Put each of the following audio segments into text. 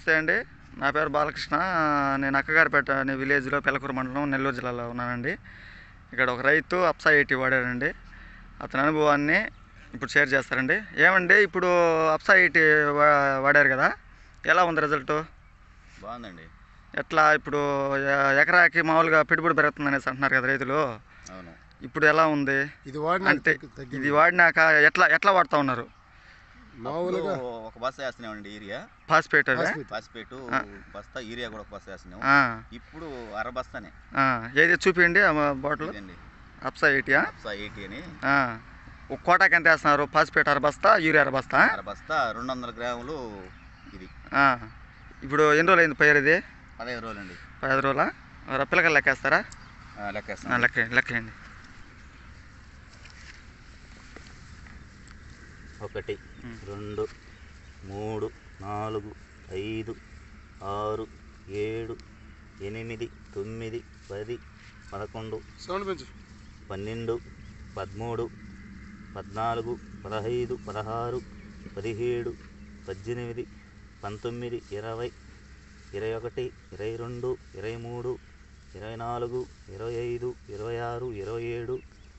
నమస్తే అండి నా పేరు బాలకృష్ణ నేను అక్కగారిపేట అనే విలేజ్లో పెలకూరు మండలం నెల్లూరు జిల్లాలో ఉన్నానండి ఇక్కడ ఒక రైతు అప్సా ఎయిటీ వాడాడండి అతని అనుభవాన్ని ఇప్పుడు షేర్ చేస్తారండి ఏమండి ఇప్పుడు అప్సా ఎయిటీ వా- వాడారు కదా ఎలా ఉంది రిజల్ట్ బాగుందండి ఎట్లా ఇప్పుడు ఎ- ఎకరాకి మామూలుగా పెట్టుబడి పెరుగుతుంది అనేసి అంటున్నారు కదా రైతులు అవును ఇప్పుడు ఎలా ఉంది ఇది వాడిన అంటే ఇది వాడినాక ఎట్లా ఎట్లా వాడుతూ ఉన్నారు మామూలుగా అప్పుడు ఒక బస్తా వేస్తున్నామండి యూరియా ఫాస్ఫేట్ అదే ఫాస్ఫేట్. పాసిపేటు బస్తా యూరియా కూడా ఒక బస్తా వేస్తున్నాం ఆ, ఇప్పుడు అర బస్తానే ఆ. ఏది చూపించండి బాటిల్ ఇదండి అప్సా ఎయిటీయా అప్సా ఎయిటీ అని ఆ. ఒక కోటాకి ఎంత వేస్తున్నారు ఫాస్ఫేట్ అరబస్తా యూరియా అరబస్తా అర బస్తా రెండు వందల గ్రాములు ఇది ఆ. ఇప్పుడు ఎన్ని రోజులు అయింది పైరు ఇది పదహైదు రోజులండి పదహైదు రోజులా మరి పిల్లకలు లెక్కేస్తారా ఆ, ఆ, లెక్కేస్తాం లెక్క లెక్కేయండి ఒకటి ఉమ్. రెండు మూడు నాలుగు ఐదు ఆరు ఏడు ఎనిమిది తొమ్మిది పది పదకొండు సౌండ్ పెంచు పన్నెండు పదమూడు పద్నాలుగు పదహైదు పదహారు పదిహేడు పద్దెనిమిది పంతొమ్మిది ఇరవై ఇరవై ఒకటి ఇరవై రెండు ఇరవై మూడు ఇరవై నాలుగు ఇరవై ఐదు ఇరవై ఆరు ఇరవై ఏడు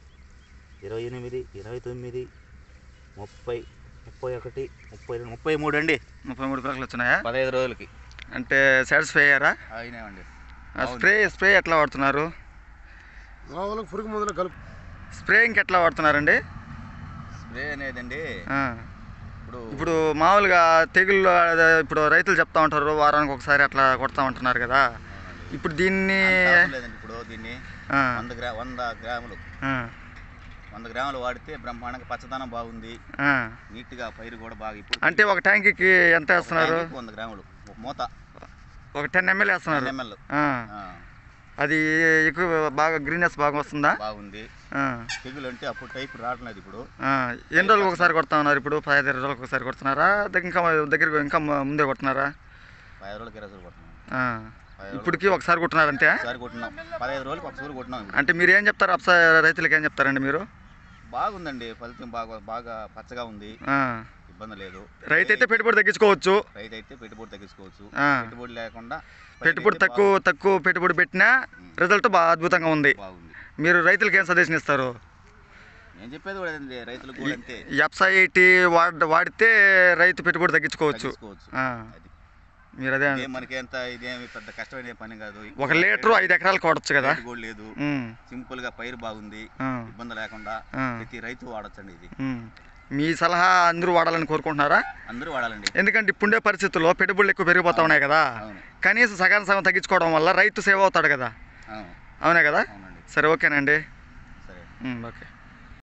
ఇరవై ఎనిమిది ఇరవై తొమ్మిది ముప్పై ముప్పై ఒకటి ముప్పై రెండు ముప్పై మూడు అండి ముప్పై మూడు పిల్లకలు వచ్చినాయా పదహైదు రోజులకి అంటే సాటిస్ఫై అయ్యారా అయినాయండి ఆ స్ప్రే స్ప్రే ఎట్లా వాడుతున్నారు మామూలుగా పురుగు మందులు కలుపు స్ప్రే ఇంకెట్లా వాడుతున్నారండి స్ప్రే అనేదండి ఆ. ఇప్పుడు ఇప్పుడు మామూలుగా తెగుళ్ళు అదే ఇప్పుడు రైతులు చెప్తా ఉంటారు వారానికి ఒకసారి అట్లా కొడతా ఉంటున్నారు కదా అవునండి. ఇప్పుడు దీన్ని అంత అవసరం లేదండి ఇప్పుడు దీన్ని ఆ, వంద గ్రా వంద గ్రాములు ఆ, వంద గ్రాములు వాడితే బ్రహ్మాండంగా పచ్చదనం బాగుంది ఆ. నీట్గా పైరు కూడా బాగా ఇప్పుడు అంటే ఒక ట్యాంక్కి ఎంత ఒక వేస్తున్నారు ట్యాంకుకి వంద గ్రాములు ఒక మూత ఒక టెన్ ఎంఎల్ వేస్తున్నారు ఎంఎల్ ఆ. అది ఎక్కువ బాగా గ్రీనెస్ బాగా వస్తుందా బాగుంది ఆ, తెగులు అంటే అప్పుడు టైప్ రావట్లేదు ఇప్పుడు ఆ. ఎన్ని రోజులకు ఒకసారి కొడతా ఉన్నారు ఇప్పుడు పదహైదు ఇరవై రోజులకు ఒకసారి కొడుతున్నారా దగ్గర ఇంకా దగ్గర ఇంకా ముందే కొడుతున్నారా పది రోజులకి ఇరవై రోజులు కొట్టినాం ఆ. పది ఇప్పటికి ఒకసారి కొట్టున్నారంటే ఒకసారి కొట్టినాం పదహైదు రోజులకి ఒకసారి కొట్టినాం ఇప్పుడు. అంటే మీరు ఏం చెప్తారు అప్సా రైతులకి ఏం చెప్తారండి మీరు బాగుందండి ఫలితం బాగా బాగా పచ్చగా ఉంది ఆ. ఇబ్బంది లేదు రైతు అయితే పెట్టుబడి తగ్గించుకోవచ్చు రైతు అయితే పెట్టుబడి తగ్గించుకోవచ్చు ఆ. పెట్టుబడి లేకుండా పెట్టుబడి పైరు అయితే తక్కువ తక్కువ పెట్టుబడి పెట్టినా రిజల్ట్ బాగా అద్భుతంగా ఉంది బాగు- బాగుంది మీరు రైతులకి ఏం సజెషన్ ఇస్తారు నేను చెప్పేది కూడా అదండి రైతులకు కూడా అంతే ఈ అప్సా ఎయిటీ వాడ వాడితే రైతు పెట్టుబడి తగ్గించుకోవచ్చు తగ్గించుకోవచ్చు ఆ. అది మీరు అదే ఇదేం మనకి ఎంత ఇదేమి పెద్ద కష్టమైన పని కాదు ఒక లీటరు ఐదు ఎకరాలు కొడచ్చు కదా రేటు కూడా లేదు ఉమ్, సింపుల్ గా పైరు బాగుంది ఆ, ఇబ్బంది లేకుండా ఆ. ప్రతి రైతు వాడచ్చండి ఇది ఉమ్. మీ సలహా అందరూ వాడాలని కోరుకుంటున్నారా అందరూ వాడాలండి ఎందుకంటే ఇప్పుండే పరిస్థితుల్లో పెట్టుబడులు ఎక్కువ పెరిగిపోతా ఉన్నాయి కదా అవును కనీసం సగానికి సగం తగ్గించుకోవడం వల్ల రైతు సేవ్ అవుతాడు కదా అవును అవునే కదా అవునండి సరే ఓకేనండి సరే ఉమ్, ఓకే